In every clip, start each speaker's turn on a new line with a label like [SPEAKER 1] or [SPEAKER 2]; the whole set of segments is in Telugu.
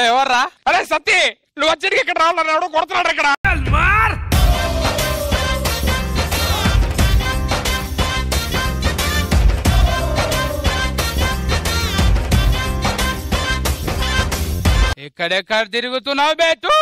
[SPEAKER 1] హలో ఎవర్రా అరే సత్తి నువ్వు వచ్చి ఇక్కడ రావాలని ఎవడో కొడుతున్నాడు ఇక్కడ ఎక్కడెక్కడ తిరుగుతున్నావు బేటు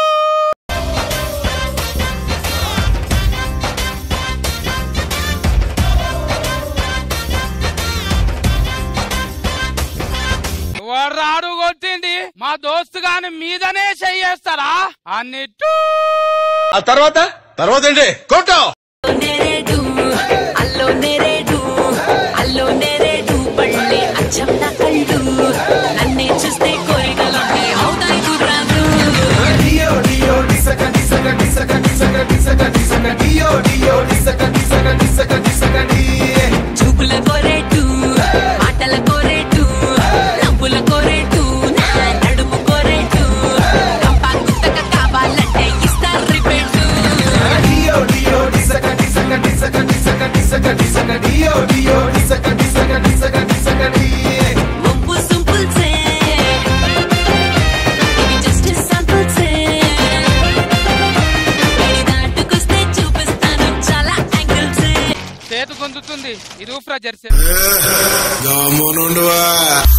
[SPEAKER 1] వాడు రాడు కొట్టింది మా దోస్తు గాని మీదనే చెయ్యేస్తారా అన్నిట్టు
[SPEAKER 2] ఆ తర్వాత తర్వాత ఏంటి కొట్టు
[SPEAKER 3] నేరేడు అల్లో నేరేడు అల్లో నేరేడు పళ్ళే అచ్చం నా కళ్ళు నన్నే చూస్తే కోరికలుంటే అవుతాయి గుర్రాలు చూపుల కోరేటు మాటల కోరేటు నవ్వుల కోరేటు నా నడుము కోరేటు కంపా గుత్తక కావాలంటే ఇస్తారు రిపేటు ముంపు సింపుల్సే ఇవి జస్ట్ సింపుల్సే ఇది దాటుకొస్తే చూపిస్తాను చాలా యాంగిల్సే
[SPEAKER 1] చేతు గుందుతుంది ఇది ఊఫ్రా జెర్సీ
[SPEAKER 2] గమ్మునుండువా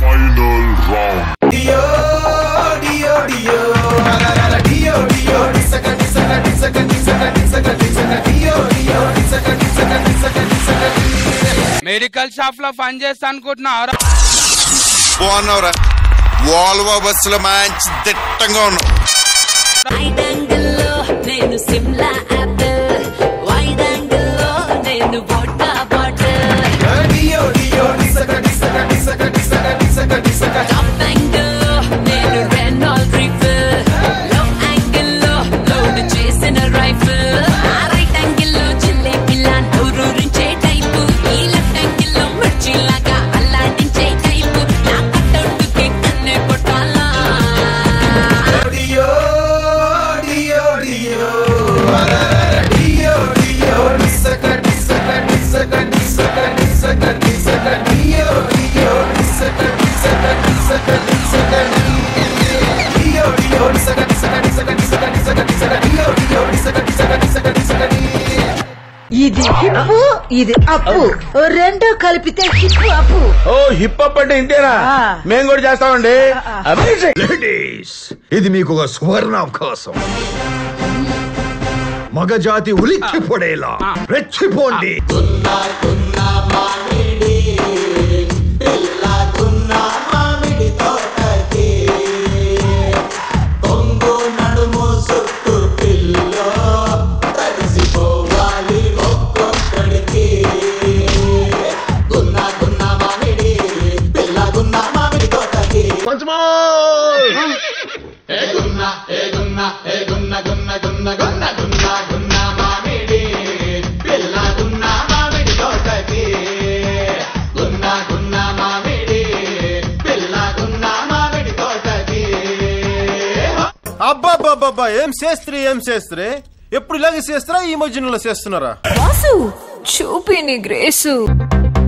[SPEAKER 1] మెడికల్ షాప్ లో పని చేస్తా అనుకుంటున్నావు
[SPEAKER 2] బాగున్నావురా వాల్వో బస్సులో మంచి దిట్టంగా ఉన్నావు
[SPEAKER 3] వైడ్ యాంగిల్లో నేను సిమ్లా యాపిల్ వైడ్ యాంగిల్లో నేను వోడ్కా బాటిల్ టాప్ యాంగిల్లో నేను రెనాల్డ్ రీఫిల్ లో యాంగిల్లో లోడ్ చేసిన రైఫిల్ ఆ రైట్ యాంగిల్లో చిల్లే పిల్ల నూరూరించే టైపు ఈ లెఫ్ట్ యాంగిల్లో మిర్చిలాగా అల్లాడించే టైపు నా కట్టౌట్కి కన్నే కొట్టాలా
[SPEAKER 4] ఇది హిప్పు ఇది అప్పు రెండో కలిపితే హిప్పు అప్పు
[SPEAKER 5] ఓ హిప్ అప్ అంటే ఇంతేనా
[SPEAKER 4] ఆ.
[SPEAKER 5] మేము కూడా చేస్తామండి అమేజింగ్
[SPEAKER 6] లేడీస్ ఇది మీకు ఒక సువర్ణ అవకాశం మగజాతి ఉలిక్కి పొడేలా రెచ్చిపోండి
[SPEAKER 7] అబ్బాబ్బాబ్బా ఏం చేస్త్రీ ఏం చేస్త్రీ ఎప్పుడు ఇలాగే చేస్తారా ఈ మధ్యలో చేస్తున్నారా
[SPEAKER 8] వాసు చూపి నీ గ్రేసు